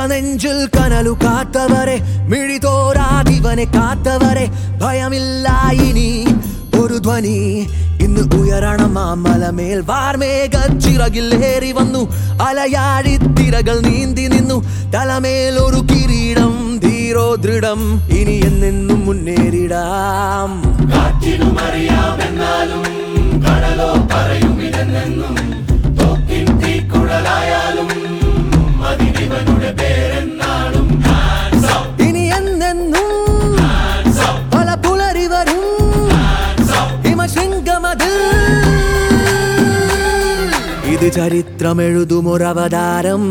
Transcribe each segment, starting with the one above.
ഇടനെഞ്ചിൽ കനലു കാത്തവരെ മിഴിതോരാതിവനെ കാത്തവരെ ഭയമില്ല ഇനി ഒരു ധ്വനി ഇന്ന് ഉയരണം ആ മലമേൽ വാർമേഘ ചിറകിലേറി വന്നു അലയാടി തിരകൾ നീന്തി നിന്നു തലമേൽ ഒരു കിരീടം ധീരോ ദൃഢം ഇനി എന്നെന്നും മുന്നേറിടാം കാറ്റിനുമറിയാമെന്നാലും കടലോ പറയും ഇതെന്നെന്നും തോക്കിൻ തീക്കുഴലായാലും അതിനിവനുടെ പേരെന്നാളും Hands up, ഇനി എന്നെന്നും hands up, പല പുലരി വരും hands up. ഹിമശൃംഗമതിൽ ഇത് ചരിത്രമെഴുതുമൊരവതാരം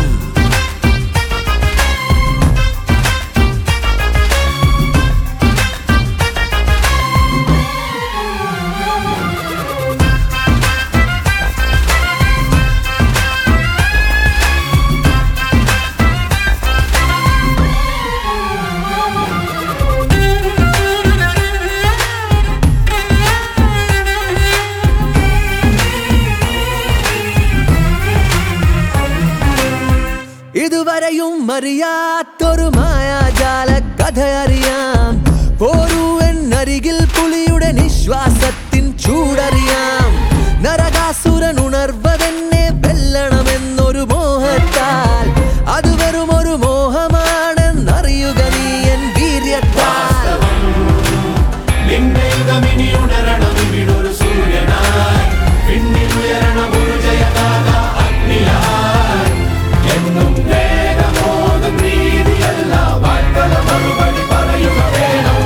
ഇതുവരെയും അറിയാത്തൊരു മായാജാല കഥ അറിയാം പോരൂ എന്നരികിൽ പുലിയുടെ നിശ്വാസത്തിൻ ചൂടറിയാം നരകാസുരൻ ഉണർവതെന്നെ വെല്ലണമെന്നൊരു മോഹത്താൽ അത് വെറും ഒരു മോഹമാണെന്നറിയുക നീ എൻ വീര്യത്താൽ ലിംഗയുഗമിനി ഉണരണം ഇവിടൊരു സൂര്യനായി പിന്നിലുയരണം ഒരു ജയഗാഥ അഗ്നിയായി എന്നും വേഗമോതും രീതിയല്ല വാഴ്ത്തല മറുപടി പറയുക വേണം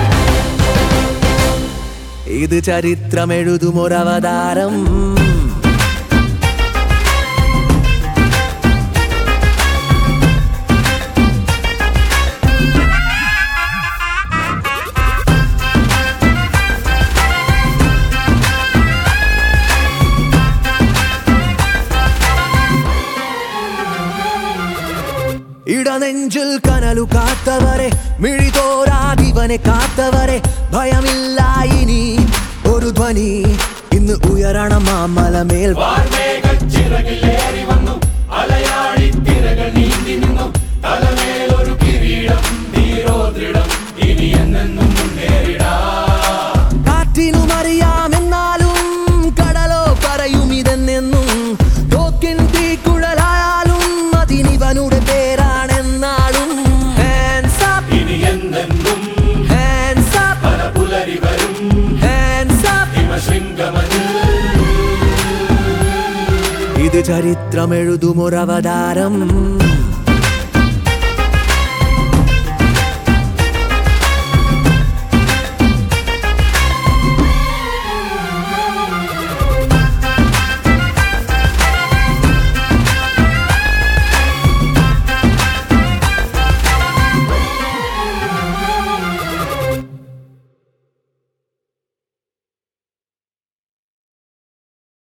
ഇത് ചരിത്രമെഴുതുമൊരവതാരം ഇടനെഞ്ചിൽ കനലു കാത്തവരെ മിഴിതോരാതിവനെ കാത്തവരെ ഭയമില്ല ഇനി ഒരു ധ്വനി ഇന്ന് ഉയരണം ആ മലമേൽ വാർമേഘച്ചിറകിലേറി വന്നു അലയാടി തിരകൾ നീന്തി നിന്നു തലമേലൊരു കിരീടം ധീരോ ദൃഢം ഇനി എന്നെന്നും മുന്നേറിടാം കാറ്റിനുമറിയാമെന്നാലും കടലോ പറയും ഇതെന്നെന്നും തോക്കിൻ തീക്കുഴലായാലും അതിനിവനുടെ പേരാണെന്നാളും Hands up, ഇനി എന്നെന്നും hands up, പല പുലരി വരും hands up. ഹിമശൃംഗമതിൽ ഇത് ചരിത്രമെഴുതുമൊരവതാരം